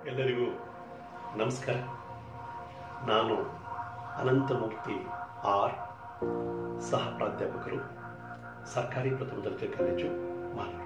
ಎಲ್ಲರಿಗೂ ನಮಸ್ಕಾರ ನಾನು ಅನಂತಮೂರ್ತಿ ಆರ್ ಸಹ ಪ್ರಾಧ್ಯಾಪಕರು ಸರ್ಕಾರಿ ಪ್ರಥಮ ದರ್ಜೆ ಕಾಲೇಜು ಮಾಲೂರು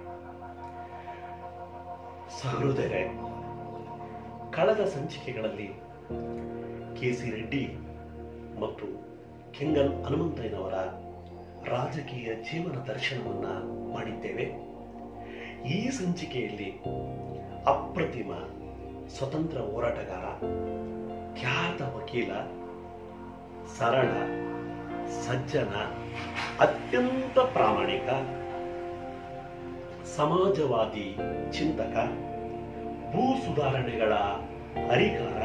ಸಹೃದಯರೇ ಕಳೆದ ಸಂಚಿಕೆಗಳಲ್ಲಿ ಕೆ ಸಿ ರೆಡ್ಡಿ ಮತ್ತು ಕೆಂಗಲ್ ಹನುಮಂತಯ್ಯನವರ ರಾಜಕೀಯ ಜೀವನ ದರ್ಶನವನ್ನ ಮಾಡಿದ್ದೇವೆ ಈ ಸಂಚಿಕೆಯಲ್ಲಿ ಅಪ್ರತಿಮ ಸ್ವತಂತ್ರ ಹೋರಾಟಗಾರ ಖ್ಯಾತ ವಕೀಲ ಸರಳ ಸಜ್ಜನ ಅತ್ಯಂತ ಪ್ರಾಮಾಣಿಕ ಸಮಾಜವಾದಿ ಚಿಂತಕ ಭೂ ಸುಧಾರಣೆಗಳ ಹರಿಕಾರ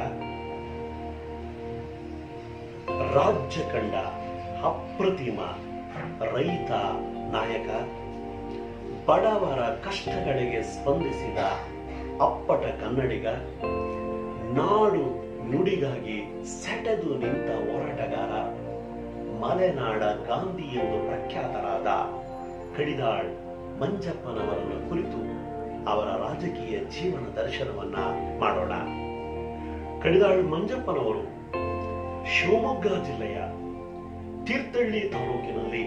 ರಾಜ್ಯ ಕಂಡ ಅಪ್ರತಿಮ ರೈತ ನಾಯಕ ಬಡವರ ಕಷ್ಟಗಳಿಗೆ ಸ್ಪಂದಿಸಿದ ಅಪ್ಪಟ ಕನ್ನಡಿಗ ನಾಡು ನುಡಿಗಾಗಿ ಸೆಟೆದು ನಿಂತ ಹೋರಾಟಗಾರ ಮಲೆನಾಡ ಗಾಂಧಿ ಎಂದು ಪ್ರಖ್ಯಾತರಾದ ಕಡಿದಾಳ್ ಮಂಜಪ್ಪನವರನ್ನು ಕುರಿತು ಅವರ ರಾಜಕೀಯ ಜೀವನ ದರ್ಶನವನ್ನ ಮಾಡೋಣ ಕಡಿದಾಳ್ ಮಂಜಪ್ಪನವರು ಶಿವಮೊಗ್ಗ ಜಿಲ್ಲೆಯ ತೀರ್ಥಹಳ್ಳಿ ತಾಲೂಕಿನಲ್ಲಿ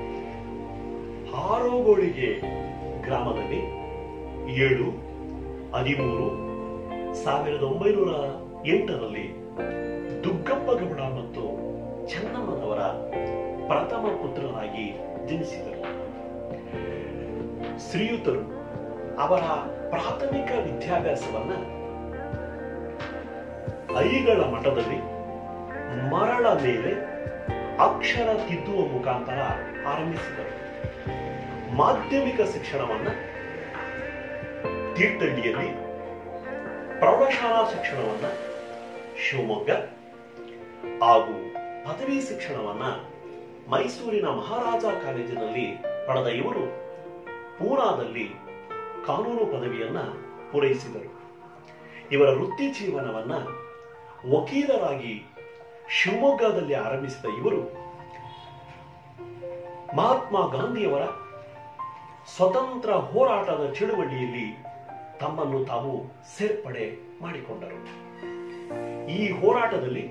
ಹಾರೋಗೋಳಿಗೆ ಗ್ರಾಮದಲ್ಲಿ ಏಳು ಹದಿಮೂರು ಸಾವಿರದ ಒಂಬೈನೂರ ಎಂಟರಲ್ಲಿ ದುಗ್ಗಪ್ಪ ಗೌಡ ಮತ್ತು ಚೆನ್ನಮ್ಮನವರ ಪ್ರಥಮ ಪುತ್ರರಾಗಿ ಜನಿಸಿದರು ಶ್ರೀಯುತರು ಅವರ ಪ್ರಾಥಮಿಕ ವಿದ್ಯಾಭ್ಯಾಸವನ್ನ ಐಗಳ ಮಠದಲ್ಲಿ ಮರಳ ಮೇಲೆ ಅಕ್ಷರ ತಿದ್ದುವ ಮುಖಾಂತರ ಆರಂಭಿಸಿದರು ಮಾಧ್ಯಮಿಕ ಶಿಕ್ಷಣವನ್ನ ತೀರ್ಥಹಳ್ಳಿಯಲ್ಲಿ ಪ್ರೌಢಶಾಲಾ ಶಿಕ್ಷಣವನ್ನ ಶಿವಮೊಗ್ಗ ಹಾಗೂ ಪದವಿ ಶಿಕ್ಷಣವನ್ನ ಮೈಸೂರಿನ ಮಹಾರಾಜ ಕಾಲೇಜಿನಲ್ಲಿ ಪಡೆದ ಇವರು ಪೂನಾದಲ್ಲಿ ಕಾನೂನು ಪದವಿಯನ್ನ ಪೂರೈಸಿದರು ಇವರ ವೃತ್ತಿ ಜೀವನವನ್ನ ವಕೀಲರಾಗಿ ಶಿವಮೊಗ್ಗದಲ್ಲಿ ಆರಂಭಿಸಿದ ಇವರು ಮಹಾತ್ಮ ಗಾಂಧಿಯವರ ಸ್ವತಂತ್ರ ಹೋರಾಟದ ಚಳುವಳಿಯಲ್ಲಿ ತಮ್ಮನ್ನು ತಾವು ಸೇರ್ಪಡೆ ಮಾಡಿಕೊಂಡರು ಈ ಹೋರಾಟದಲ್ಲಿ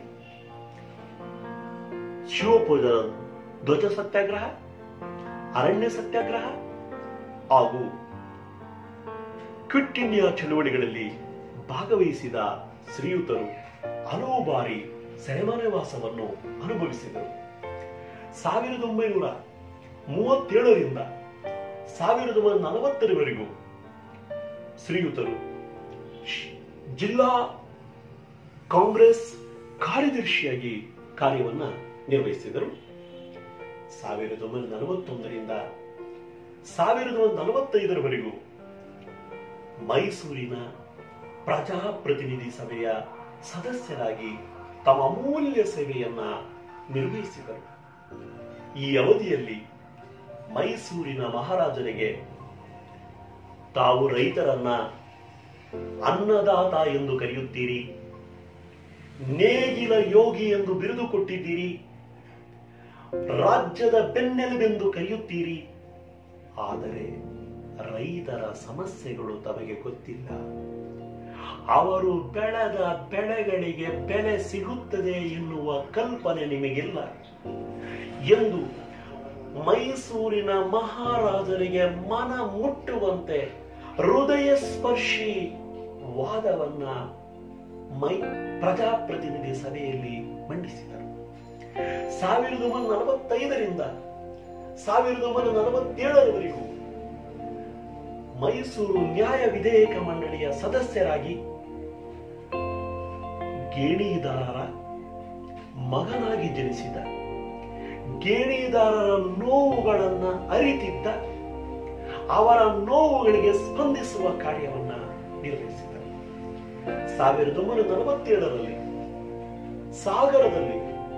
ಶಿವಪುರದ ಧ್ವಜ ಸತ್ಯಾಗ್ರಹ ಅರಣ್ಯ ಸತ್ಯಾಗ್ರಹ ಹಾಗೂ ಕ್ವಿಟ್ ಇಂಡಿಯಾ ಚಳುವಳಿಗಳಲ್ಲಿ ಭಾಗವಹಿಸಿದ ಶ್ರೀಯುತರು ಹಲವು ಬಾರಿ ಸೆರೆಮನೆವಾಸವನ್ನು ಅನುಭವಿಸಿದರು ಸಾವಿರದ ಒಂಬೈನೂರ ಮೂವತ್ತೇಳರಿಂದ ಸಾವಿರದ ಒಂಬೈನೂರ ನಲವತ್ತರವರೆಗೂ ಶ್ರೀಯುತರು ಶ್- ಜಿಲ್ಲಾ ಕಾಂಗ್ರೆಸ್ ಕಾರ್ಯದರ್ಶಿಯಾಗಿ ಕಾರ್ಯವನ್ನ ನಿರ್ವಹಿಸಿದರು ಸಾವಿರದ ಒಂಬೈನೂರ ನಲವತ್ತೊಂದರಿಂದ ಸಾವಿರದ ಒಂಬೈನೂರ ನಲವತ್ತೈದರವರೆಗೂ ಮೈಸೂರಿನ ಪ್ರಜಾಪ್ರತಿನಿಧಿ ಸಭೆಯ ಸದಸ್ಯರಾಗಿ ತಮ್ಮ ಅಮೂಲ್ಯ ಸೇವೆಯನ್ನ ನಿರ್ವಹಿಸಿದರು ಈ ಅವಧಿಯಲ್ಲಿ ಮೈಸೂರಿನ ಮಹಾರಾಜರಿಗೆ ತಾವು ರೈತರನ್ನ ಅನ್ನದಾತ ಎಂದು ಕರೆಯುತ್ತೀರಿ ನೇಗಿಲ ಯೋಗಿ ಎಂದು ಬಿರುದು ಕೊಟ್ಟಿದ್ದೀರಿ ರಾಜ್ಯದ ಬೆನ್ನೆಲುಬೆಂದು ಕರೆಯುತ್ತೀರಿ ಆದರೆ ರೈತರ ಸಮಸ್ಯೆಗಳು ತಮಗೆ ಗೊತ್ತಿಲ್ಲ ಅವರು ಬೆಳೆದ ಬೆಳೆಗಳಿಗೆ ಬೆಲೆ ಸಿಗುತ್ತದೆ ಎನ್ನುವ ಕಲ್ಪನೆ ನಿಮಗಿಲ್ಲ ಎಂದು ಮೈಸೂರಿನ ಮಹಾರಾಜರಿಗೆ ಮನ ಮುಟ್ಟುವಂತೆ ಹೃದಯ ಸ್ಪರ್ಶಿ ವಾದವನ್ನ ಮೈ ಪ್ರಜಾಪ್ರತಿನಿಧಿ ಸಭೆಯಲ್ಲಿ ಮಂಡಿಸಿದರು ಸಾವಿರದ ಒಂಬೈನೂರ ನಲವತ್ತೈದರಿಂದ ಸಾವಿರದ ಒಂಬೈನೂರ ನಲವತ್ತೇಳರವರೆಗೂ ಮೈಸೂರು ನ್ಯಾಯ ವಿಧೇಯಕ ಮಂಡಳಿಯ ಸದಸ್ಯರಾಗಿ ಗೇಣಿದಾರರ ಮಗನಾಗಿ ಜನಿಸಿದ ಗೇಣಿದಾರರ ನೋವುಗಳನ್ನ ಅರಿತಿದ್ದ ಅವರ ನೋವುಗಳಿಗೆ ಸ್ಪಂದಿಸುವ ಕಾರ್ಯವನ್ನ ನಿರ್ವಹಿಸಿದರು ಸಾವಿರದ ಒಂಬೈನೂರ ನಲವತ್ತೇಳರಲ್ಲಿ ಸಾಗರದಲ್ಲಿ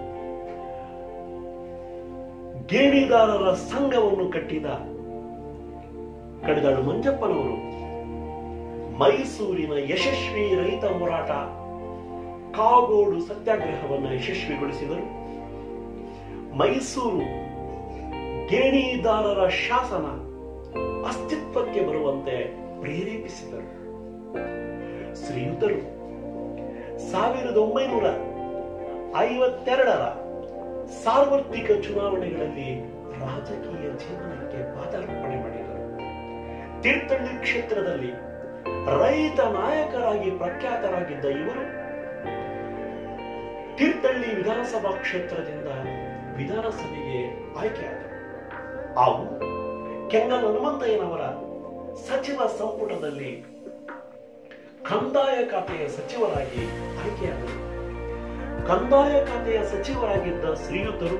ಗೇಣಿದಾರರ ಸಂಘವನ್ನು ಕಟ್ಟಿದ ಕಡಿದಾಳು ಮಂಜಪ್ಪನವರು ಮೈಸೂರಿನ ಯಶಸ್ವಿ ರೈತ ಹೋರಾಟ ಕಾಗೋಡು ಸತ್ಯಾಗ್ರಹವನ್ನು ಯಶಸ್ವಿಗೊಳಿಸಿದರು ಮೈಸೂರು ಗೇಣಿದಾರರ ಶಾಸನ ಅಸ್ತಿತ್ವಕ್ಕೆ ಬರುವಂತೆ ಪ್ರೇರೇಪಿಸಿದರು ಶ್ರೀಯುತರು ಸಾವಿರದ ಒಂಬೈನೂರ ಐವತ್ತೆರಡರ ಸಾರ್ವತ್ರಿಕ ಚುನಾವಣೆಗಳಲ್ಲಿ ರಾಜಕೀಯ ಜೀವನಕ್ಕೆ ಪಾದಾರ್ಪಣೆ ಮಾಡಿದರು ತೀರ್ಥಹಳ್ಳಿ ಕ್ಷೇತ್ರದಲ್ಲಿ ರೈತ ನಾಯಕರಾಗಿ ಪ್ರಖ್ಯಾತರಾಗಿದ್ದ ಇವರು ತೀರ್ಥಹಳ್ಳಿ ವಿಧಾನಸಭಾ ಕ್ಷೇತ್ರದಿಂದ ವಿಧಾನಸಭೆಗೆ ಆಯ್ಕೆಯಾದರು ಹಾಗೂ ಕೆಂಗಲ್ ಹನುಮಂತಯ್ಯನವರ ಸಚಿವ ಸಂಪುಟದಲ್ಲಿ ಕಂದಾಯ ಖಾತೆಯ ಸಚಿವರಾಗಿ ಆಯ್ಕೆಯಾದರು ಕಂದಾಯ ಖಾತೆಯ ಸಚಿವರಾಗಿದ್ದ ಶ್ರೀಯುತರು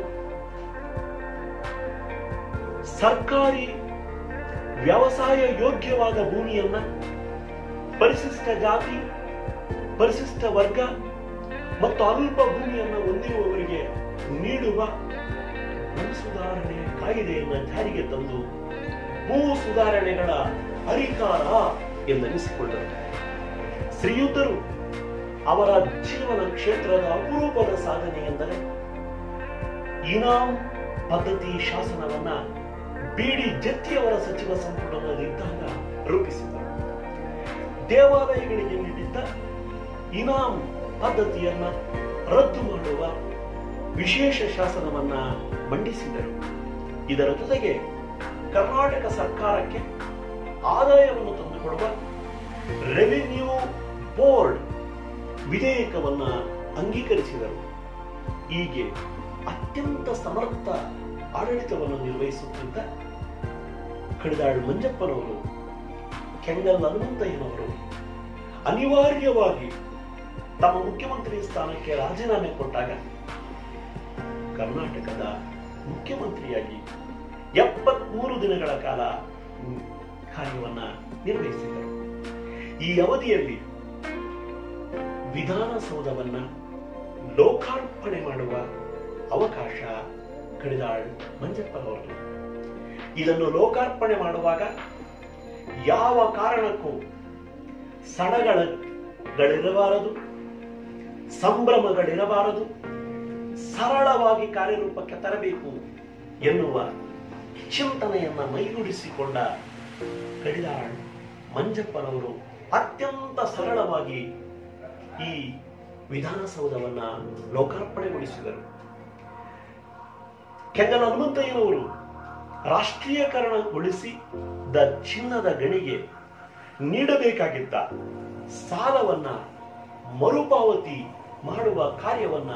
ಸರ್ಕಾರಿ ವ್ಯವಸಾಯ ಯೋಗ್ಯವಾದ ಭೂಮಿಯನ್ನ ಪರಿಶಿಷ್ಟ ಜಾತಿ ಪರಿಶಿಷ್ಟ ವರ್ಗ ಮತ್ತು ಅಲ್ಪ ಭೂಮಿಯನ್ನು ಹೊಂದಿರುವವರಿಗೆ ನೀಡುವ ಭೂ ಸುಧಾರಣೆ ಕಾಯ್ದೆಯನ್ನು ಜಾರಿಗೆ ತಂದು ಭೂ ಸುಧಾರಣೆಗಳ ಅಧಿಕಾರ ಎಂದೆನಿಸಿಕೊಂಡರು ಶ್ರೀಯುತರು ಅವರ ಜೀವನ ಕ್ಷೇತ್ರದ ಅಪರೂಪದ ಸಾಧನೆ ಎಂದರೆ ಇನಾಮ್ ಪದ್ಧತಿ ಶಾಸನವನ್ನ ಬಿಡಿ ಜತ್ತಿಯವರ ಸಚಿವ ಸಂಪುಟದಲ್ಲಿದ್ದಾಗ ರೂಪಿಸಿದರು ದೇವಾಲಯಗಳಿಗೆ ನೀಡಿದ್ದ ಇನಾಮ್ ಪದ್ಧತಿಯನ್ನ ರದ್ದು ಮಾಡುವ ವಿಶೇಷ ಶಾಸನವನ್ನ ಮಂಡಿಸಿದರು ಇದರ ಜೊತೆಗೆ ಕರ್ನಾಟಕ ಸರ್ಕಾರಕ್ಕೆ ಆದಾಯವನ್ನು ತಂದುಕೊಡುವ ರೆವಿನ್ಯೂ ಬೋರ್ಡ್ ವಿಧೇಯಕವನ್ನ ಅಂಗೀಕರಿಸಿದರು ಹೀಗೆ ಅತ್ಯಂತ ಸಮರ್ಥ ಆಡಳಿತವನ್ನು ನಿರ್ವಹಿಸುತ್ತಿದ್ದ ಕಡಿದಾಳ್ ಮಂಜಪ್ಪನವರು ಕೆಂಗಲ್ ಹನುಮಂತಯ್ಯನವರು ಅನಿವಾರ್ಯವಾಗಿ ತಮ್ಮ ಮುಖ್ಯಮಂತ್ರಿ ಸ್ಥಾನಕ್ಕೆ ರಾಜೀನಾಮೆ ಕೊಟ್ಟಾಗ ಕರ್ನಾಟಕದ ಮುಖ್ಯಮಂತ್ರಿಯಾಗಿ ಎಪ್ಪತ್ಮೂರು ದಿನಗಳ ಕಾಲ ಹ್ಮ್, ಕಾರ್ಯವನ್ನ ನಿರ್ವಹಿಸಿದರು ಈ ಅವಧಿಯಲ್ಲಿ ವಿಧಾನಸೌಧವನ್ನ ಲೋಕಾರ್ಪಣೆ ಮಾಡುವ ಅವಕಾಶ ಕಡಿದಾಳ್ ಮಂಜಪ್ಪನವರು ಇದನ್ನು ಲೋಕಾರ್ಪಣೆ ಮಾಡುವಾಗ ಯಾವ ಕಾರಣಕ್ಕೂ ಸಡಗಳಗಳಿರಬಾರದು ಸಂಭ್ರಮಗಳಿರಬಾರದು ಸರಳವಾಗಿ ಕಾರ್ಯರೂಪಕ್ಕೆ ತರಬೇಕು ಎನ್ನುವ ಚಿಂತನೆಯನ್ನ ಮೈಗೂಡಿಸಿಕೊಂಡ ಕಡಿದಾಳ್ ಮಂಜಪ್ಪನವರು ಅತ್ಯಂತ ಸರಳವಾಗಿ ಈ ವಿಧಾನಸೌಧವನ್ನ ಲೋಕಾರ್ಪಣೆಗೊಳಿಸಿದರು ಕೆಂಗಲ್ ಹನುಮಂತಯ್ಯನವರು ರಾಷ್ಟ್ರೀಯಕರಣಗೊಳಿಸಿ ದ ಚಿನ್ನದ ಗಣಿಗೆ ನೀಡಬೇಕಾಗಿದ್ದ ಸಾಲವನ್ನ ಮರುಪಾವತಿ ಮಾಡುವ ಕಾರ್ಯವನ್ನ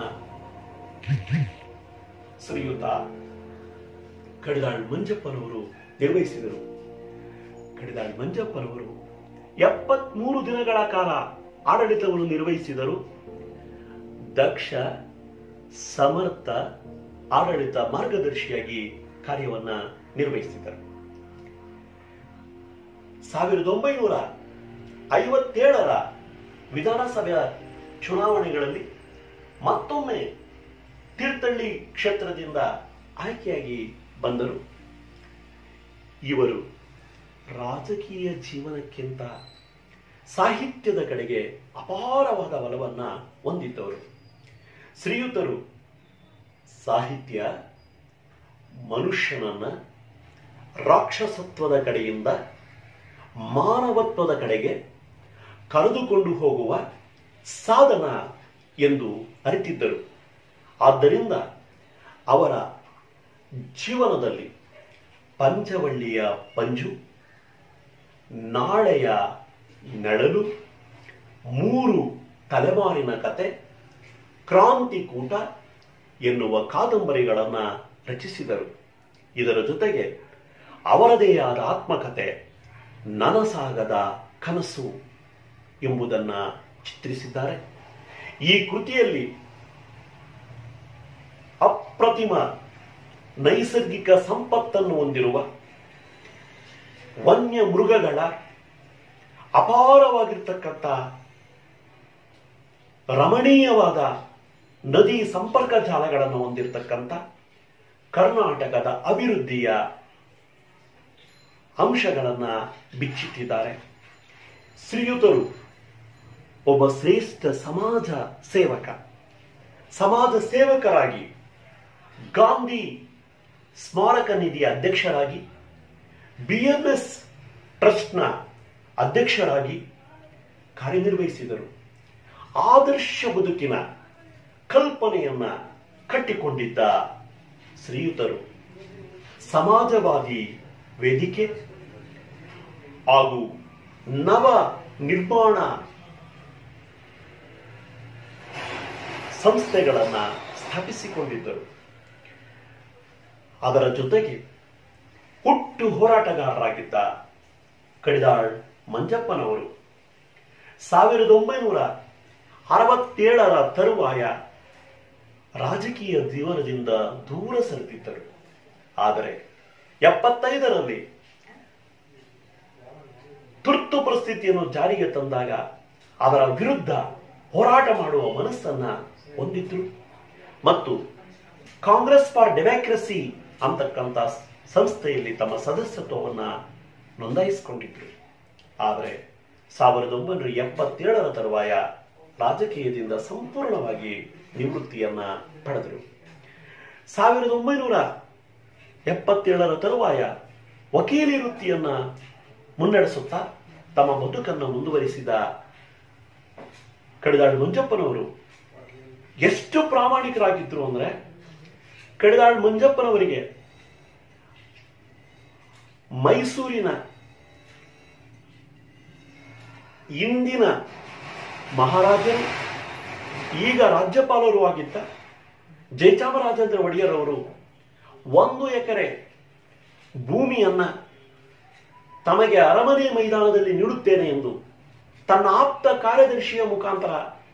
ಶ್ರೀಯುತ ಕಡಿದಾಳ್ ಮಂಜಪ್ಪನವರು ನಿರ್ವಹಿಸಿದರು ಕಡಿದಾಳ್ ಮಂಜಪ್ಪನವರು ಎಪ್ಪತ್ಮೂರು ದಿನಗಳ ಕಾಲ ಆಡಳಿತವನ್ನು ನಿರ್ವಹಿಸಿದರು ದಕ್ಷ ಸಮರ್ಥ ಆಡಳಿತ ಮಾರ್ಗದರ್ಶಿಯಾಗಿ ಕಾರ್ಯವನ್ನ ನಿರ್ವಹಿಸಿದರು ಸಾವಿರದ ಒಂಬೈನೂರ ಐವತ್ತೇಳರ ವಿಧಾನಸಭೆಯ ಚುನಾವಣೆಗಳಲ್ಲಿ ಮತ್ತೊಮ್ಮೆ ತೀರ್ಥಹಳ್ಳಿ ಕ್ಷೇತ್ರದಿಂದ ಆಯ್ಕೆಯಾಗಿ ಬಂದರು ಇವರು ರಾಜಕೀಯ ಜೀವನಕ್ಕಿಂತ ಸಾಹಿತ್ಯದ ಕಡೆಗೆ ಅಪಾರವಾದ ಒಲವನ್ನ ಹೊಂದಿದ್ದವರು ಶ್ರೀಯುತರು ಸಾಹಿತ್ಯ ಮನುಷ್ಯನನ್ನ ರಾಕ್ಷಸತ್ವದ ಕಡೆಯಿಂದ ಮಾನವತ್ವದ ಕಡೆಗೆ ಕರೆದುಕೊಂಡು ಹೋಗುವ ಸಾಧನ ಎಂದು ಅರಿತಿದ್ದರು ಆದ್ದರಿಂದ ಅವರ ಜೀವನದಲ್ಲಿ ಪಂಚವಳ್ಳಿಯ ಪಂಜು ನಾಳೆಯ ನೆಳಲು ಮೂರು ತಲೆಮಾರಿನ ಕತೆ ಕ್ರಾಂತಿಕೂಟ ಎನ್ನುವ ಕಾದಂಬರಿಗಳನ್ನು ರಚಿಸಿದರು ಇದರ ಜೊತೆಗೆ ಅವರದೇ ಆದ ಆತ್ಮಕತೆ ನನಸಾಗದ ಕನಸು ಎಂಬುದನ್ನ ಚಿತ್ರಿಸಿದ್ದಾರೆ ಈ ಕೃತಿಯಲ್ಲಿ ಅಪ್ರತಿಮ ನೈಸರ್ಗಿಕ ಸಂಪತ್ತನ್ನು ಹೊಂದಿರುವ ವನ್ಯ ಮೃಗಗಳ ಅಪಾರವಾಗಿರ್ತಕ್ಕಂಥ ರಮಣೀಯವಾದ ನದಿ ಸಂಪರ್ಕ ಜಾಲಗಳನ್ನು ಹೊಂದಿರತಕ್ಕಂಥ ಕರ್ನಾಟಕದ ಅಭಿವೃದ್ಧಿಯ ಅಂಶಗಳನ್ನ ಬಿಚ್ಚಿಟ್ಟಿದ್ದಾರೆ ಶ್ರೀಯುತರು ಒಬ್ಬ ಶ್ರೇಷ್ಠ ಸಮಾಜ ಸೇವಕ ಸಮಾಜ ಸೇವಕರಾಗಿ ಗಾಂಧಿ ಸ್ಮಾರಕ ನಿಧಿಯ ಅಧ್ಯಕ್ಷರಾಗಿ ಬಿಎಂಎಸ್ ಟ್ರಸ್ಟ್ನ ಅಧ್ಯಕ್ಷರಾಗಿ ಕಾರ್ಯನಿರ್ವಹಿಸಿದರು ಆದರ್ಶ ಬದುಕಿನ ಕಲ್ಪನೆಯನ್ನ ಕಟ್ಟಿಕೊಂಡಿದ್ದ ಶ್ರೀಯುತರು ಸಮಾಜವಾದಿ ವೇದಿಕೆ ಹಾಗೂ ನವ ನಿರ್ಮಾಣ ಸಂಸ್ಥೆಗಳನ್ನ ಸ್ಥಾಪಿಸಿಕೊಂಡಿದ್ದರು ಅದರ ಜೊತೆಗೆ ಹುಟ್ಟು ಹೋರಾಟಗಾರರಾಗಿದ್ದ ಕಡಿದಾಳ್ ಮಂಜಪ್ಪನವರು ಸಾವಿರದ ಒಂಬೈನೂರ ಅರವತ್ತೇಳರ ತರುವಾಯ ರಾಜಕೀಯ ಜೀವನದಿಂದ ದೂರ ಸರಿದಿದ್ದರು ಆದರೆ ಎಪ್ಪತ್ತೈದರಲ್ಲಿ ತುರ್ತು ಪರಿಸ್ಥಿತಿಯನ್ನು ಜಾರಿಗೆ ತಂದಾಗ ಅದರ ವಿರುದ್ಧ ಹೋರಾಟ ಮಾಡುವ ಮನಸ್ಸನ್ನ ಹೊಂದಿದ್ರು ಮತ್ತು ಕಾಂಗ್ರೆಸ್ ಫಾರ್ ಡೆಮಾಕ್ರಸಿ ಅಂತಕ್ಕಂಥ ಸಂಸ್ಥೆಯಲ್ಲಿ ತಮ್ಮ ಸದಸ್ಯತ್ವವನ್ನ ನೋಂದಾಯಿಸಿಕೊಂಡಿದ್ರು ಆದರೆ ಸಾವಿರದ ಒಂಬೈನೂರ ಎಪ್ಪತ್ತೇಳರ ತರುವಾಯ ರಾಜಕೀಯದಿಂದ ಸಂಪೂರ್ಣವಾಗಿ ನಿವೃತ್ತಿಯನ್ನ ಪಡೆದರು ಸಾವಿರದ ಒಂಬೈನೂರ ಎಪ್ಪತ್ತೇಳರ ತರುವಾಯ ವಕೀಲಿ ವೃತ್ತಿಯನ್ನ ಮುನ್ನಡೆಸುತ್ತಾ ತಮ್ಮ ಬದುಕನ್ನು ಮುಂದುವರಿಸಿದ ಕಡಿದಾಳ್ ಮಂಜಪ್ಪನವರು ಎಷ್ಟು ಪ್ರಾಮಾಣಿಕರಾಗಿದ್ರು ಅಂದ್ರೆ ಕಡಿದಾಳ್ ಮಂಜಪ್ಪನವರಿಗೆ ಮೈಸೂರಿನ ಇಂದಿನ ಮಹಾರಾಜರು ಈಗ ರಾಜ್ಯಪಾಲರು ಆಗಿದ್ದ ಜಯಚಾಮರಾಜೇಂದ್ರ ಒಡೆಯರ್ ಅವರು ಒಂದು ಎಕರೆ ಭೂಮಿಯನ್ನ ತಮಗೆ ಅರಮನೆ ಮೈದಾನದಲ್ಲಿ ನೀಡುತ್ತೇನೆ ಎಂದು ತನ್ನ ಆಪ್ತ ಕಾರ್ಯದರ್ಶಿಯ ಮುಖಾಂತರ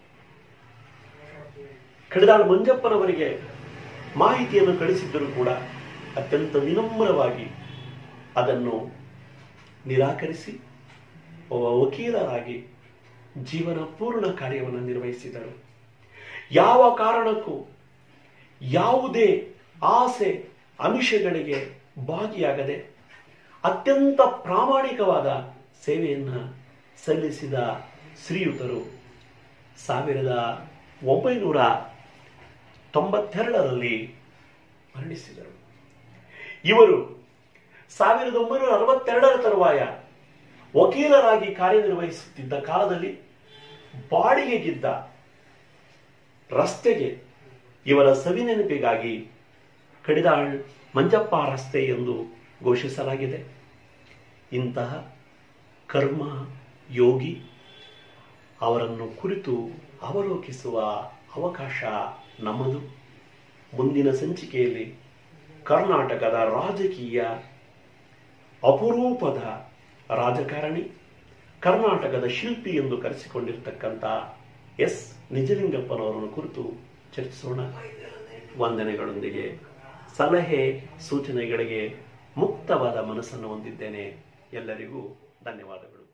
ಕಡಿದಾಳ್ ಮಂಜಪ್ಪನವರಿಗೆ ಮಾಹಿತಿಯನ್ನು ಕಳಿಸಿದ್ದರೂ ಕೂಡ ಅತ್ಯಂತ ವಿನಮ್ರವಾಗಿ ಅದನ್ನು ನಿರಾಕರಿಸಿ ಒಬ್ಬ ವಕೀಲರಾಗಿ ಜೀವನ ಪೂರ್ಣ ಕಾರ್ಯವನ್ನು ನಿರ್ವಹಿಸಿದರು ಯಾವ ಕಾರಣಕ್ಕೂ ಯಾವುದೇ ಆಸೆ ಅಮಿಷಗಳಿಗೆ ಭಾಗಿಯಾಗದೆ ಅತ್ಯಂತ ಪ್ರಾಮಾಣಿಕವಾದ ಸೇವೆಯನ್ನ ಸಲ್ಲಿಸಿದ ಶ್ರೀಯುತರು ಸಾವಿರದ ಒಂಬೈನೂರ ತೊಂಬತ್ತೆರಡರಲ್ಲಿ ಮರಣಿಸಿದರು ಇವರು ಸಾವಿರದ ಒಂಬೈನೂರ ಅರವತ್ತೆರಡರ ತರುವಾಯ ವಕೀಲರಾಗಿ ಕಾರ್ಯನಿರ್ವಹಿಸುತ್ತಿದ್ದ ಕಾಲದಲ್ಲಿ ಬಾಡಿಗೆಗಿದ್ದ ರಸ್ತೆಗೆ ಇವರ ಸವಿನೆನಪಿಗಾಗಿ ಕಡಿದಾಳ್ ಮಂಜಪ್ಪ ರಸ್ತೆ ಎಂದು ಘೋಷಿಸಲಾಗಿದೆ ಇಂತಹ ಕರ್ಮ ಯೋಗಿ ಅವರನ್ನು ಕುರಿತು ಅವಲೋಕಿಸುವ ಅವಕಾಶ ನಮ್ಮದು ಮುಂದಿನ ಸಂಚಿಕೆಯಲ್ಲಿ ಕರ್ನಾಟಕದ ರಾಜಕೀಯ ಅಪರೂಪದ ರಾಜಕಾರಣಿ ಕರ್ನಾಟಕದ ಶಿಲ್ಪಿ ಎಂದು ಕರೆಸಿಕೊಂಡಿರ್ತಕ್ಕಂಥ ಎಸ್ ನಿಜಲಿಂಗಪ್ಪನವರನ್ನು ಕುರಿತು ಚರ್ಚಿಸೋಣ ವಂದನೆಗಳೊಂದಿಗೆ ಸಲಹೆ ಸೂಚನೆಗಳಿಗೆ ಮುಕ್ತವಾದ ಮನಸ್ಸನ್ನು ಹೊಂದಿದ್ದೇನೆ ಎಲ್ಲರಿಗೂ ಧನ್ಯವಾದಗಳು